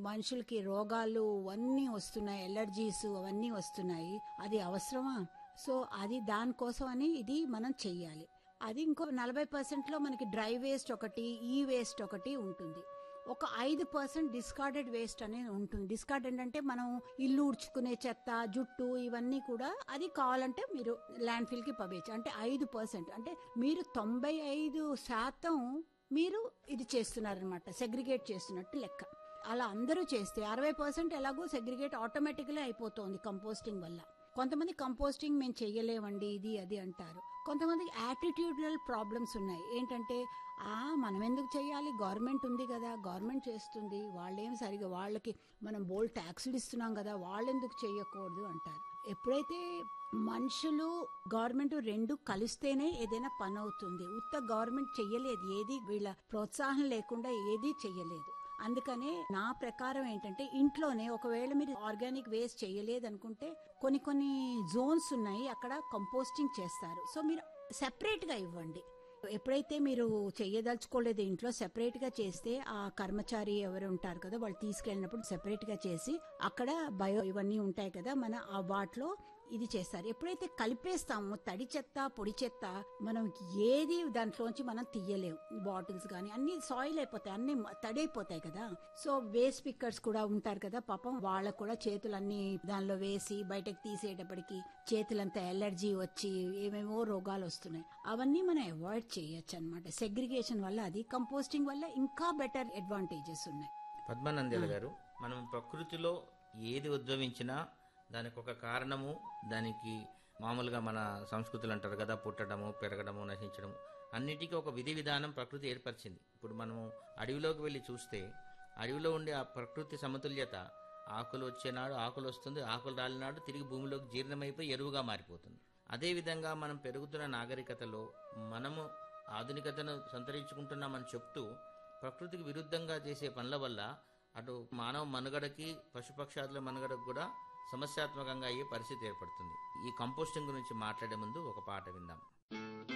మనుషులకి రోగాలు అవన్నీ వస్తున్నాయి ఎలర్జీస్ అవన్నీ వస్తున్నాయి అది అవసరమా సో అది దానికోసం అని ఇది మనం చెయ్యాలి అది ఇంకో నలభై పర్సెంట్ లో మనకి డ్రై వేస్ట్ ఒకటి ఈ వేస్ట్ ఒకటి ఉంటుంది ఒక ఐదు పర్సెంట్ డిస్కార్డెడ్ వేస్ట్ అనేది ఉంటుంది డిస్కార్డెడ్ అంటే మనం ఇల్లు ఉడ్చుకునే చెత్త జుట్టు ఇవన్నీ కూడా అది కావాలంటే మీరు ల్యాండ్ ఫిల్ కి పంపించు అంటే ఐదు పర్సెంట్ అంటే మీరు తొంభై ఐదు శాతం మీరు ఇది చేస్తున్నారనమాట సెగ్రిగేట్ చేస్తున్నట్టు లెక్క అలా అందరూ చేస్తే అరవై పర్సెంట్ ఎలాగో సెగ్రిగేట్ ఆటోమేటిక్లీ అయిపోతుంది కంపోస్టింగ్ వల్ల కొంతమంది కంపోస్టింగ్ మేము చెయ్యలేమండి ఇది అది అంటారు కొంతమందికి యాటిట్యూడల్ ప్రాబ్లమ్స్ ఉన్నాయి ఏంటంటే ఆ మనం ఎందుకు చెయ్యాలి గవర్నమెంట్ ఉంది కదా గవర్నమెంట్ చేస్తుంది వాళ్ళేం సరిగా వాళ్ళకి మనం బోల్ ట్యాక్సులు ఇస్తున్నాం కదా వాళ్ళు ఎందుకు చెయ్యకూడదు అంటారు ఎప్పుడైతే మనుషులు గవర్నమెంట్ రెండు కలిస్తేనే ఏదైనా పని అవుతుంది ఉత్త గవర్నమెంట్ చెయ్యలేదు ఏది వీళ్ళ ప్రోత్సాహం లేకుండా ఏది చెయ్యలేదు అందుకనే నా ప్రకారం ఏంటంటే ఇంట్లోనే ఒకవేళ మీరు ఆర్గానిక్ వేస్ట్ చేయలేదు అనుకుంటే కొన్ని కొన్ని జోన్స్ ఉన్నాయి అక్కడ కంపోస్టింగ్ చేస్తారు సో మీరు సెపరేట్ గా ఇవ్వండి ఎప్పుడైతే మీరు చెయ్యదలుచుకోలేదు ఇంట్లో సెపరేట్ గా చేస్తే ఆ కర్మచారి ఎవరు ఉంటారు కదా వాళ్ళు తీసుకెళ్ళినప్పుడు సెపరేట్ గా చేసి అక్కడ బయో ఇవన్నీ ఉంటాయి కదా మన ఆ వాటిలో ఇది చేస్తారు ఎప్పుడైతే కలిపేస్తామో తడి చెత్త పొడి చెత్త మనం ఏది దాంట్లోంచి మనం తీయలేము బాటిల్స్ కానీ అన్ని సాయిల్ అయిపోతాయి అన్ని తడి అయిపోతాయి కదా సో వేస్ట్ పిక్కర్స్ కూడా ఉంటారు కదా పాపం వాళ్ళకు కూడా చేతులన్నీ దానిలో వేసి బయటకు తీసేటప్పటికి చేతులంతా ఎలర్జీ వచ్చి ఏమేమో రోగాలు వస్తున్నాయి అవన్నీ మనం అవాయిడ్ చేయొచ్చు అనమాట సెగ్రిగేషన్ వల్ల అది కంపోస్టింగ్ వల్ల ఇంకా బెటర్ అడ్వాంటేజెస్ ఉన్నాయి పద్మానందేల గారు మనం ప్రకృతిలో ఏది ఉద్భవించినా దానికి ఒక కారణము దానికి మామూలుగా మన సంస్కృతులు అంటారు కదా పుట్టడము పెరగడము నశించడము అన్నిటికీ ఒక విధి విధానం ప్రకృతి ఏర్పరిచింది ఇప్పుడు మనము అడవిలోకి వెళ్ళి చూస్తే అడవిలో ఉండే ఆ ప్రకృతి సమతుల్యత ఆకులు వచ్చేనాడు ఆకులు వస్తుంది ఆకులు రాలినాడు తిరిగి భూమిలోకి జీర్ణమైపోయి ఎరువుగా మారిపోతుంది అదేవిధంగా మనం పెరుగుతున్న నాగరికతలో మనము ఆధునికతను సంతరించుకుంటున్నామని చెప్తూ ప్రకృతికి విరుద్ధంగా చేసే పనుల వల్ల అటు మానవ మనుగడకి పశుపక్షాదుల మనుగడకు కూడా సమస్యాత్మకంగా అయ్యే పరిస్థితి ఏర్పడుతుంది ఈ కంపోస్టింగ్ గురించి మాట్లాడే ముందు ఒక పాట విందాం